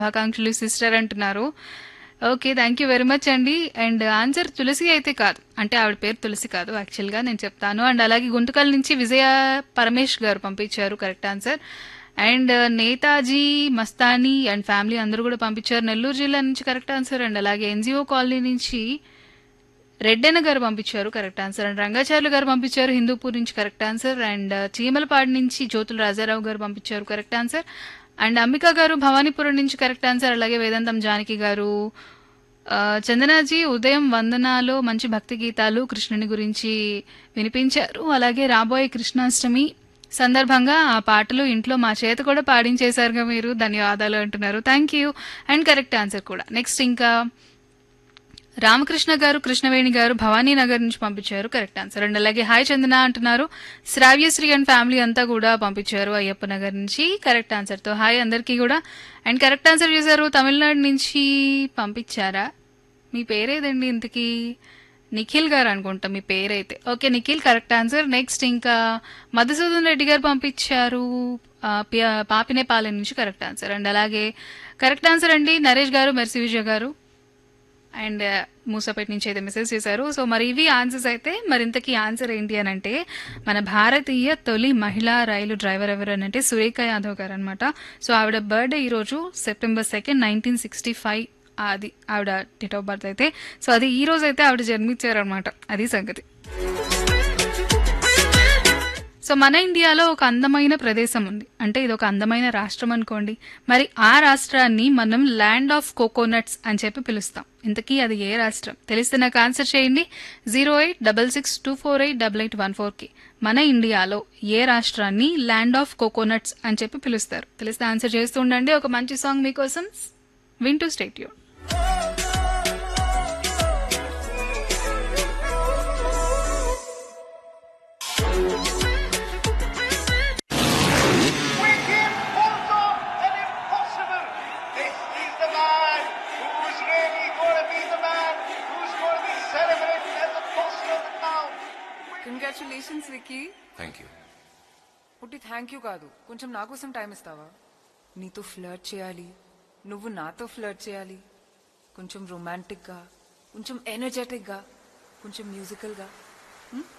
శుభాకాంక్షలు సిస్టర్ అంటున్నారు okay thank you very much అండి అండ్ ఆన్సర్ తులసి అయితే కాదు అంటే ఆవిడ పేరు తులసి కాదు యాక్చువల్గా నేను చెప్తాను అండ్ అలాగే గుంటకల్ నుంచి విజయ పరమేష్ గారు పంపించారు correct answer and Netaji Mastani and family అందరూ కూడా పంపించారు నెల్లూరు జిల్లా నుంచి కరెక్ట్ ఆన్సర్ అండ్ అలాగే ఎన్జిఓ కాలనీ నుంచి రెడ్డెన్న గారు పంపించారు కరెక్ట్ ఆన్సర్ అండ్ రంగాచార్యులు గారు పంపించారు హిందూపూర్ నుంచి కరెక్ట్ ఆన్సర్ అండ్ చీమలపాడు నుంచి జ్యోతుల రాజారావు గారు పంపించారు కరెక్ట్ ఆన్సర్ అండ్ అంబిక గారు భవానీపురం నుంచి కరెక్ట్ ఆన్సర్ అలాగే వేదాంతం జానకి గారు ఆ, చందనాజీ ఉదయం వందనాలో మంచి భక్తి గీతాలు కృష్ణుని గురించి వినిపించారు అలాగే రాబోయే కృష్ణాష్టమి సందర్భంగా ఆ పాటలు ఇంట్లో మా చేత కూడా పాడించేశారుగా మీరు ధన్యవాదాలు అంటున్నారు thank you and correct answer కూడా నెక్స్ట్ ఇంకా రామకృష్ణ గారు కృష్ణవేణి గారు భవానీ నగర్ నుంచి పంపించారు కరెక్ట్ ఆన్సర్ అండ్ అలాగే హాయ్ చందన అంటున్నారు శ్రావ్యశ్రీ అండ్ ఫ్యామిలీ అంతా కూడా పంపించారు అయ్యప్ప నగర్ నుంచి కరెక్ట్ ఆన్సర్ తో హాయ్ అందరికీ కూడా అండ్ కరెక్ట్ ఆన్సర్ చేశారు తమిళనాడు నుంచి పంపించారా మీ పేరేదండి ఇంతకీ నిఖిల్ గారు అనుకుంటా మీ పేరైతే okay Nikhil correct answer next ఇంకా మధుసూదన్ రెడ్డి గారు పంపించారు ఆ, పి- పాపినేపాలెం నుంచి కరెక్ట్ ఆన్సర్ అండ్ అలాగే కరెక్ట్ ఆన్సర్ అండి నరేష్ గారు మెర్సి విజయ్ గారు అండ్ మూసాపేట నుంచి అయితే మెసేజ్ చేశారు సో మరి ఇవి ఆన్సర్స్ అయితే మరి ఇంతకీ ఆన్సర్ ఏంటి అని అంటే మన భారతీయ తొలి మహిళా రైలు డ్రైవర్ ఎవరు అని అంటే సురేఖ యాదవ్ గారు అనమాట సో ఆవిడ బర్త్డే ఈరోజు September second nineteen sixty five అది ఆవిడ డేట్ ఆఫ్ బర్త్ అయితే సో అది ఈ రోజు అయితే ఆవిడ జన్మించారనమాట అది సంగతి సో మన ఇండియాలో ఒక అందమైన ప్రదేశం ఉంది అంటే ఇది ఒక అందమైన రాష్ట్రం అనుకోండి మరి ఆ రాష్ట్రాన్ని మనం ల్యాండ్ ఆఫ్ కోకోనట్స్ అని చెప్పి పిలుస్తాం ఇంతకీ అది ఏ రాష్ట్రం తెలిస్తే నాకు ఆన్సర్ చేయండి zero eight double six two four eight double eight one ఫోర్కి మన ఇండియాలో ఏ రాష్ట్రాన్ని ల్యాండ్ ఆఫ్ కోకోనట్స్ అని చెప్పి పిలుస్తారు తెలిస్తే ఆన్సర్ చేస్తూ ఉండండి ఒక మంచి సాంగ్ మీకోసం వింటూ స్టేట్ యూన్ Wicket pulls off an impossible. This is the man who's really going to be the man who's going to be celebrated as the boss of the town. Congratulations Vicky thank you పుట్టి thank you కాదు కొంచెం నా కోసం time ఇస్తావా నీతో flirt చేయాలి నువ్వు నాతో ఫ్లర్ట్ చేయాలి కొంచెం రొమాంటిక్గా కొంచెం ఎనర్జెటిక్గా కొంచెం మ్యూజికల్గా